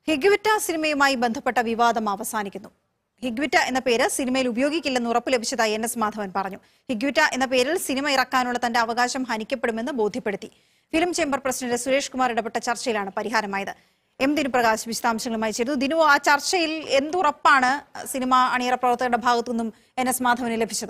Higuita സിനിമയുമായി ബന്ധപ്പെട്ട വിവാദം അവസാനിക്കുന്നു ഹിഗ്വിറ്റ എന്ന പേര് സിനിമയിൽ ഉപയോഗിക്കില്ലെന്ന് ഉറപ്പ് ലഭിച്ചതായി എൻ എസ് മാധവൻ പറഞ്ഞു ഹിഗ്വിറ്റ എന്ന പേരിൽ സിനിമ ഇറക്കാനുള്ള തന്റെ അവകാശം ഹനിക്കപ്പെടുമെന്ന് ബോധ്യപ്പെടുത്തി film chamber president Suresh Kumar ഇടപെട്ട ചർച്ചയിലാണ് പരിഹാരമായത് എം ദിനുപ്രകാശ് വിശദാംശങ്ങളുമായി ചെയ്തു ദിനു ആ ചർച്ചയിൽ എന്തുറപ്പാണ് സിനിമ അണിയറ പ്രവർത്തകരുടെ ഭാഗത്തു നിന്നും എൻ എസ് മാധവന് ലഭിച്ചത്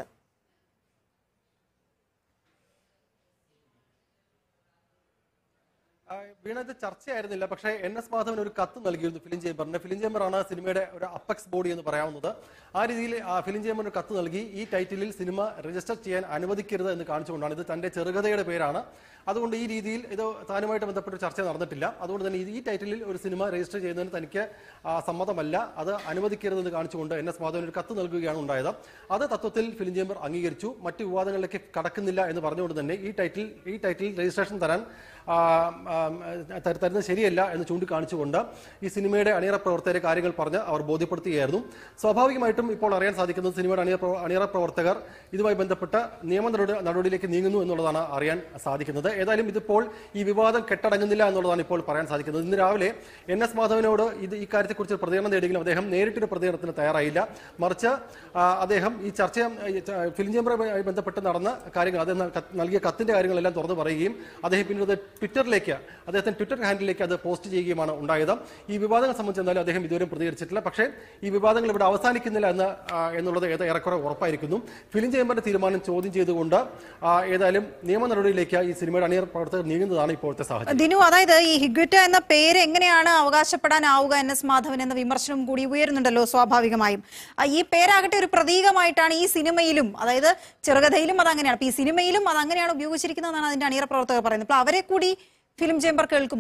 ആ, വീണ ഇത് ചർച്ചയായിരുന്നില്ല പക്ഷേ എൻ എസ് മാധവൻ ഒരു കത്ത് നൽകിയിരുന്നു ഫിലിം ചേംബറിന് ഫിലിം ചേംബറാണ് സിനിമയുടെ ഒരു അപ്പക്സ് ബോഡി എന്ന് പറയാവുന്നത് ആ രീതിയിൽ ആ ഫിലിം ചേംബറിന് ഒരു കത്ത് നൽകി ഈ ടൈറ്റിലിൽ സിനിമ രജിസ്റ്റർ ചെയ്യാൻ അനുവദിക്കരുത് എന്ന് കാണിച്ചുകൊണ്ടാണ് ഇത് തന്റെ ചെറുകഥയുടെ പേരാണ് അതുകൊണ്ട് ഈ രീതിയിൽ ഇത് താനുമായിട്ട് ബന്ധപ്പെട്ട ഒരു ചർച്ച നടന്നിട്ടില്ല അതുകൊണ്ട് തന്നെ ഈ ടൈറ്റിലിൽ ഒരു സിനിമ രജിസ്റ്റർ ചെയ്യുന്നതിന് തനിക്ക് ആ, സമ്മതമല്ല അത് അനുവദിക്കരുതെന്ന് കാണിച്ചുകൊണ്ട് എൻ എസ് മാധവൻ ഒരു കത്ത് നൽകുകയാണ് ഉണ്ടായത് അത് തത്വത്തിൽ ഫിലിം ചേംബർ അംഗീകരിച്ചു മറ്റു വിവാദങ്ങളിലേക്ക് കടക്കുന്നില്ല എന്ന് പറഞ്ഞുകൊണ്ട് തന്നെ ഈ ടൈറ്റിൽ ഈ ടൈറ്റിൽ രജിസ്ട്രേഷൻ തരാൻ ആ, ആ, തര- തരുന്നത് ശരിയല്ല എന്ന് ചൂണ്ടിക്കാണിച്ചുകൊണ്ട് ഈ സിനിമയുടെ അണിയറ പ്രവർത്തകരെ കാര്യങ്ങൾ പറഞ്ഞ് അവർ ബോധ്യപ്പെടുത്തുകയായിരുന്നു സ്വാഭാവികമായിട്ടും ഇപ്പോൾ അറിയാൻ സാധിക്കുന്നത് സിനിമയുടെ അണിയറ പ്രവ- അണിയറ പ്രവർത്തകർ ഇതുമായി ബന്ധപ്പെട്ട് നിയമ നടപടി- നടപടിയിലേക്ക് നീങ്ങുന്നു എന്നുള്ളതാണ് അറിയാൻ സാധിക്കുന്നത് ഏതായാലും ഇതിപ്പോൾ ഈ വിവാദം കെട്ടടങ്ങുന്നില്ല എന്നുള്ളതാണ് ഇപ്പോൾ പറയാൻ സാധിക്കുന്നത് ഇന്ന് രാവിലെ എൻ എസ് മാധവനോട് ഇത് ഈ കാര്യത്തെക്കുറിച്ച് ഒരു പ്രതികരണം നേടിയെങ്കിലും അദ്ദേഹം നേരിട്ടൊരു പ്രതികരണത്തിന് തയ്യാറായില്ല മറിച്ച് ആ, അദ്ദേഹം ഈ ചർച്ച ഈ ച- ഫിലിം ചേംബറുമായി ബന്ധപ്പെട്ട് നടന്ന കാര്യങ്ങൾ അദ്ദേഹം ന- നൽകിയ കത്തിന്റെ കാര്യങ്ങളെല്ലാം തുറന്നു പറയുകയും അദ്ദേഹം പിന്നീട് അത് ട്വിറ്ററിലേക്ക് അദ്ദേഹത്തിന്റെ ട്വിറ്റർ ഹാൻഡിലേക്ക് അത് പോസ്റ്റ് ചെയ്യുകയുമാണ് ഉണ്ടായത് ഈ വിവാദങ്ങൾ സംബന്ധിച്ച് എന്തായാലും അദ്ദേഹം ഇതുവരെ പ്രതികരിച്ചിട്ടില്ല പക്ഷേ ഈ വിവാദങ്ങൾ ഇവിടെ അവസാനിക്കുന്നില്ല എന്ന് ആ, എന്നുള്ളത് ഏത- ഏറെക്കുറെ ഉറപ്പായിരിക്കുന്നു ഫിലിം ചേംബറിന്റെ തീരുമാനം ചോദ്യം ചെയ്തുകൊണ്ട് ആ, ഏതായാലും നിയമ നടപടിയിലേക്ക് ഈ സിനിമയുടെ അണിയർ പ്രവർത്തകർ നീങ്ങുന്നതാണ് ഇപ്പോഴത്തെ സാഹചര്യം ദിനു അതായത് ഈ ഹിഗ്വിറ്റ എന്ന പേര് എങ്ങനെയാണ് അവകാശപ്പെടാനാവുക എൻ എസ് മാധവൻ എന്ന വിമർശനം കൂടി ഉയരുന്നുണ്ടല്ലോ സ്വാഭാവികമായും ആ, ഈ പേരാകട്ടെ ഒരു പ്രതീകമായിട്ടാണ് ഈ സിനിമയിലും അതായത് ചെറുകഥയിലും അത് അങ്ങനെയാണ് അപ്പൊ ഈ സിനിമയിലും അത് അങ്ങനെയാണ് ഉപയോഗിച്ചിരിക്കുന്നതെന്നാണ് അതിന്റെ അണിയറ പ്രവർത്തകർ പറയുന്നത് അപ്പൊ അവരെ കൂടി ഫിലിം ചേംബർ കേൾക്കുമോ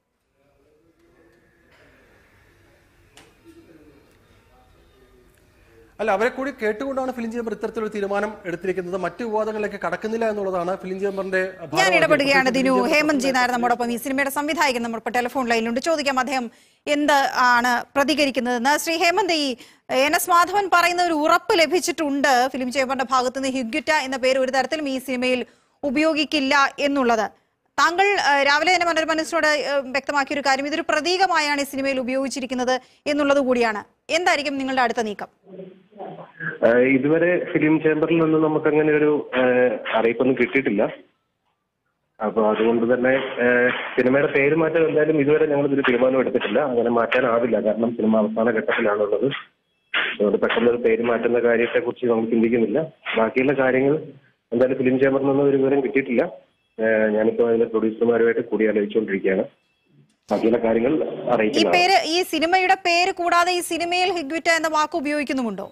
അല്ല അവരെ കൂടി കേട്ടുകൊണ്ടാണ് ഫിലിം ചേംബർ ഇത്തരത്തിലൊരു തീരുമാനം എടുത്തിരിക്കുന്നത് മറ്റു വിവാദങ്ങളിലേക്ക് കടക്കുന്നില്ല എന്നുള്ളതാണ് ഫിലിം ചേംബറിന്റെ ഞാൻ ഭാരവാഹികൾ. ഇടപെടുകയാണ് ഫിലിം ദിനു ചേംബർ ഹേമന്ത് ജി നായർ നമ്മോടൊപ്പം ഈ സിനിമയുടെ സംവിധായകൻ നമ്മളിപ്പോൾ ടെലിഫോൺ ലൈനിലുണ്ട് ചോദിക്കാം അദ്ദേഹം എന്ത് ആണ് പ്രതികരിക്കുന്നതെന്ന് ശ്രീ ഹേമന്ത് ഈ എൻ എസ് മാധവൻ പറയുന്ന ഒരു ഉറപ്പ് ലഭിച്ചിട്ടുണ്ട് ഫിലിം ചേംബറിന്റെ ഭാഗത്ത് നിന്ന് ഹിഗ്യുറ്റ എന്ന പേര് ഒരു തരത്തിലും ഈ സിനിമയിൽ ഉപയോഗിക്കില്ല എന്നുള്ളത് താങ്കൾ ആ, രാവിലെ തന്നെ മനോരമ ന്യൂസിനോട് ആ, വ്യക്തമാക്കിയ ഒരു കാര്യം ഇതൊരു പ്രതീകമായാണ് ഈ സിനിമയിൽ ഉപയോഗിച്ചിരിക്കുന്നത് എന്നുള്ളത് കൂടിയാണ് എന്തായിരിക്കും നിങ്ങളുടെ അടുത്ത നീക്കം ഏഹ് ഇതുവരെ ഫിലിം ചേംബറിൽ നിന്ന് നമുക്ക് അങ്ങനെ ഒരു ഏഹ് അറിയിപ്പൊന്നും കിട്ടിയിട്ടില്ല അപ്പൊ അതുകൊണ്ട് തന്നെ ഏഹ് സിനിമയുടെ പേര് മാറ്റം എന്തായാലും ഇതുവരെ ഞങ്ങൾ ഒരു തീരുമാനം എടുത്തിട്ടില്ല അങ്ങനെ മാറ്റാനാവില്ല കാരണം സിനിമ അവസാന ഘട്ടത്തിലാണുള്ളത് അതുകൊണ്ട് പെട്ടെന്ന് ഒരു പേര് മാറ്റുന്ന കാര്യത്തെ കുറിച്ച് നമ്മൾ ചിന്തിക്കുന്നില്ല ബാക്കിയുള്ള കാര്യങ്ങൾ എന്തായാലും ഫിലിം ചേംബറിൽ നിന്ന് ഒരു വിവരം കിട്ടിയിട്ടില്ല ഏഹ് ഞാനിപ്പോ അതിന്റെ പ്രൊഡ്യൂസർമാരുമായിട്ട് കൂടിയാലോചിച്ചുകൊണ്ടിരിക്കുകയാണ് ബാക്കിയുള്ള കാര്യങ്ങൾ ഈ അറിയിക്കുന്നതാണ് പേര് ഈ സിനിമയുടെ പേര് കൂടാതെ ഈ സിനിമയിൽ ഹിഗ്വിറ്റ എന്ന വാക്ക് ഉപയോഗിക്കുന്നുമുണ്ടോ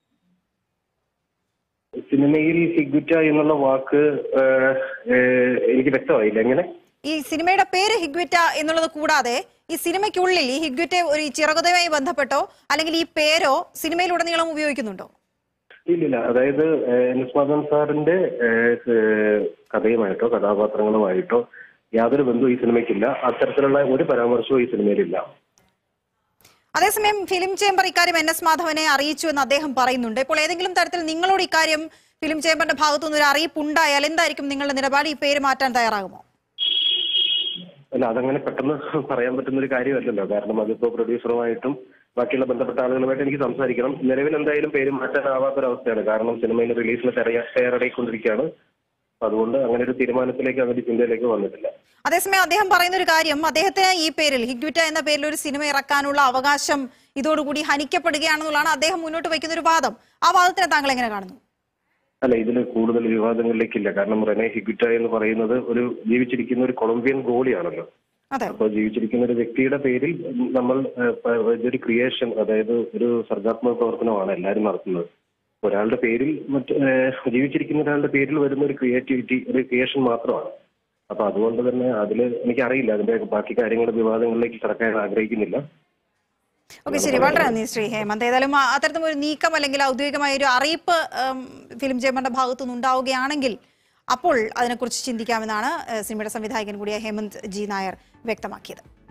സിനിമയിൽ ഹിഗുറ്റ എന്നുള്ള വാക്ക് ഏഹ്, ഏഹ്, എനിക്ക് വ്യക്തമായില്ല എങ്ങനെ ഈ സിനിമയുടെ പേര് ഹിഗ്വിറ്റ എന്നുള്ളത് കൂടാതെ ഈ സിനിമയ്ക്കുള്ളിൽ ഈ ഹിഗ്വിറ്റെ ഒരു ഈ ചിറകുതയുമായി ബന്ധപ്പെട്ടോ അല്ലെങ്കിൽ ഈ പേരോ സിനിമയിലുടനീളം ഉപയോഗിക്കുന്നുണ്ടോ ഇല്ലില്ല അതായത് ഏഹ്, എൻ എസ് മാധവൻ സാറിന്റെ ഏഹ്, ഏഹ്, കഥയുമായിട്ടോ കഥാപാത്രങ്ങളുമായിട്ടോ യാതൊരു ബന്ധവും ഈ സിനിമയ്ക്കില്ല അത്തരത്തിലുള്ള ഒരു പരാമർശവും ഈ സിനിമയിലില്ല അതേസമയം ഫിലിം ചേംബർ ഇക്കാര്യം എൻ എസ് മാധവനെ അറിയിച്ചു എന്ന് അദ്ദേഹം പറയുന്നുണ്ട് ഇപ്പോൾ ഏതെങ്കിലും തരത്തിൽ നിങ്ങളോട് ഇക്കാര്യം ഫിലിം ചേംബറിന്റെ ഭാഗത്തു നിന്ന് ഒരു അറിയിപ്പ് ഉണ്ടായാൽ എന്തായിരിക്കും നിങ്ങളുടെ നിലപാട് ഈ പേര് മാറ്റാൻ തയ്യാറാകുമോ അല്ല അതങ്ങനെ പെട്ടെന്ന് പറയാൻ പറ്റുന്ന ഒരു കാര്യമല്ലല്ലോ കാരണം അതിപ്പോ പ്രൊഡ്യൂസറുമായിട്ടും ബാക്കിയുള്ള ബന്ധപ്പെട്ട ആളുകളുമായിട്ട് എനിക്ക് സംസാരിക്കണം നിലവിൽ എന്തായാലും പേര് മാറ്റാനാവാത്തൊരവസ്ഥയാണ് കാരണം സിനിമയിൽ റിലീസിന് തയ്യാറെടുക്കൊണ്ടിരിക്കുകയാണ് അപ്പൊ അതുകൊണ്ട് അങ്ങനെ ഒരു തീരുമാനത്തിലേക്ക് അങ്ങനെ ഒരു ചിന്തയിലേക്ക് വന്നിട്ടില്ല അതേസമയം അദ്ദേഹം പറയുന്ന ഒരു കാര്യം അദ്ദേഹത്തിന് ഈ പേരിൽ ഹിഗ്വിറ്റ എന്ന പേരിൽ ഒരു സിനിമ ഇറക്കാനുള്ള അവകാശം ഇതോടുകൂടി ഹനിക്കപ്പെടുകയാണെന്നുള്ളതാണ് അദ്ദേഹം മുന്നോട്ട് വയ്ക്കുന്ന ഒരു വാദം ആ വാദത്തിനെ താങ്കൾ എങ്ങനെ കാണുന്നു അല്ല ഇതിൽ കൂടുതൽ വിവാദങ്ങളിലേക്കില്ല കാരണം റെനെ ഹിഗുറ്റ എന്ന് പറയുന്നത് ഒരു ജീവിച്ചിരിക്കുന്ന ഒരു കൊളംബിയൻ ഗോളിയാണല്ലോ അതെ അപ്പോൾ ജീവിച്ചിരിക്കുന്ന ഒരു വ്യക്തിയുടെ പേരിൽ നമ്മൾ ഏഹ്, പ- ഇതൊരു ക്രിയേഷൻ അതായത് ഒരു സർഗാത്മക പ്രവർത്തനമാണ് എല്ലാവരും നടത്തുന്നത് ഒരാളുടെ പേരിൽ മറ്റ് ഏഹ്, ജീവിച്ചിരിക്കുന്ന ഒരാളുടെ പേരിൽ വരുന്ന ഒരു ക്രിയേറ്റിവിറ്റി ഒരു ക്രിയേഷൻ മാത്രമാണ് അപ്പൊ അതുകൊണ്ട് തന്നെ അതിൽ എനിക്കറിയില്ല അതിന്റെ ബാക്കി കാര്യങ്ങൾ വിവാദങ്ങളിലേക്ക് കടക്കാൻ ആഗ്രഹിക്കുന്നില്ല ഓക്കെ ശരി വളരെ നന്ദി ശ്രീ ഹേമന്ത് ഏതായാലും ആ- അത്തരത്തിലും ഒരു നീക്കം അല്ലെങ്കിൽ ഔദ്യോഗികമായ ഒരു അറിയിപ്പ് ഉം, ഫിലിം ചേംബറിന്റെ ഭാഗത്തുനിന്ന് ഉണ്ടാവുകയാണെങ്കിൽ അപ്പോൾ അതിനെക്കുറിച്ച് ചിന്തിക്കാമെന്നാണ് ഏഹ്, സിനിമയുടെ സംവിധായകൻ കൂടിയ ഹേമന്ത് ജി നായർ വ്യക്തമാക്കിയത്